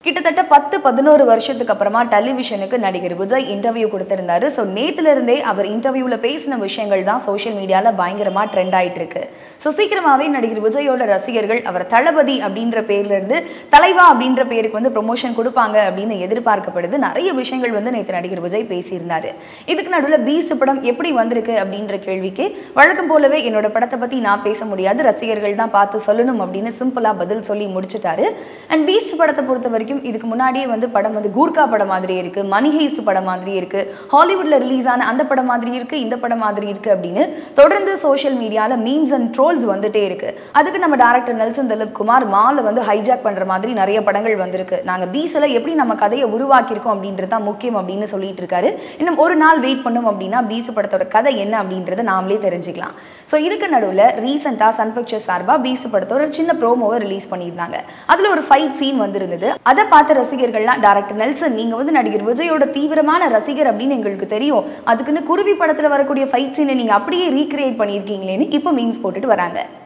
கிட்டத்தட்ட பத்து பதினோரு வருஷத்துக்கு அப்புறமா டெலிவிஷனுக்கு நடிகர் விஜய் இன்டர்வியூ கொடுத்திருந்தாரு ஸோ நேத்துல இருந்தே அவர் இன்டர்வியூவில் பேசின விஷயங்கள் தான் சோஷியல் மீடியாவில் பயங்கரமா ட்ரெண்ட் ஆயிட்டு இருக்கு ஸோ சீக்கிரமாவே நடிகர் விஜயோட ரசிகர்கள் அவர் தளபதி அப்படின்ற பேர்ல இருந்து தலைவா அப்படின்ற பேருக்கு வந்து ப்ரொமோஷன் கொடுப்பாங்க அப்படின்னு எதிர்பார்க்கப்படுது நிறைய விஷயங்கள் வந்து நேற்று நடிகர் விஜய் பேசியிருந்தாரு இதுக்கு நடுவில் பீஸ்ட் படம் எப்படி வந்திருக்கு அப்படின்ற கேள்விக்கு வழக்கம் போலவே என்னோட படத்தை பத்தி நான் பேச முடியாது ரசிகர்கள் தான் பார்த்து சொல்லணும் அப்படின்னு சிம்பிளா பதில் சொல்லி முடிச்சிட்டாரு அண்ட் பீஸ்ட் படத்தை பொறுத்த வரைக்கும் இதுக்கு முன்னாடியே வந்து படம் வந்து கூர்கா படம் மாதிரி இருக்கு மணி ஹேஸ்ட் படம் மாதிரி இருக்கு ஹாலிவுட்ல ரிலீஸ் ஆன அந்த படம் மாதிரி இருக்கு இந்த படம் மாதிரி இருக்கு அப்படின்னு தொடர்ந்து சோஷியல் மீடியால மீம்ஸ் அண்ட் ட்ரோல்ஸ் வந்துட்டே இருக்கு அதுக்கு நம்ம டேரக்டர் நெல்சன் திலீப் குமார் மாலை வந்து ஹைஜாக் பண்ற மாதிரி நிறைய படங்கள் வந்திருக்கு நாங்க பீஸ்ல எப்படி நம்ம கதையை உருவாக்கியிருக்கோம் அப்படின்றது தான் முக்கியம் அப்படின்னு சொல்லிட்டு இருக்காரு இன்னும் ஒரு நாள் வெயிட் பண்ணோம் அப்படின்னா பீஸ் படத்தோட கதை என்ன அப்படின்றத நாமளே தெரிஞ்சுக்கலாம் ஸோ இதுக்கு நடுவில் ரீசெண்டாக சன் பிக்சர்ஸ் சார்பாக பீஸ் படத்தோட ஒரு சின்ன ப்ரோமோவை ரிலீஸ் பண்ணியிருந்தாங்க அதில் ஒரு ஃபைட் சீன் வந்திருந்தது அதை பார்த்த ரசிகர்கள்லாம் டேரக்டர் நெல்சன் நீங்கள் வந்து நடிகர் விஜயோட தீவிரமான ரசிகர் அப்படின்னு எங்களுக்கு தெரியும் அதுக்குன்னு குருவி படத்தில் வரக்கூடிய ஃபைட் சீனை நீங்கள் அப்படியே ரீக்ரியேட் பண்ணியிருக்கீங்களேன்னு இப்போ மீம்ஸ் போட்டுட்டு வராங்க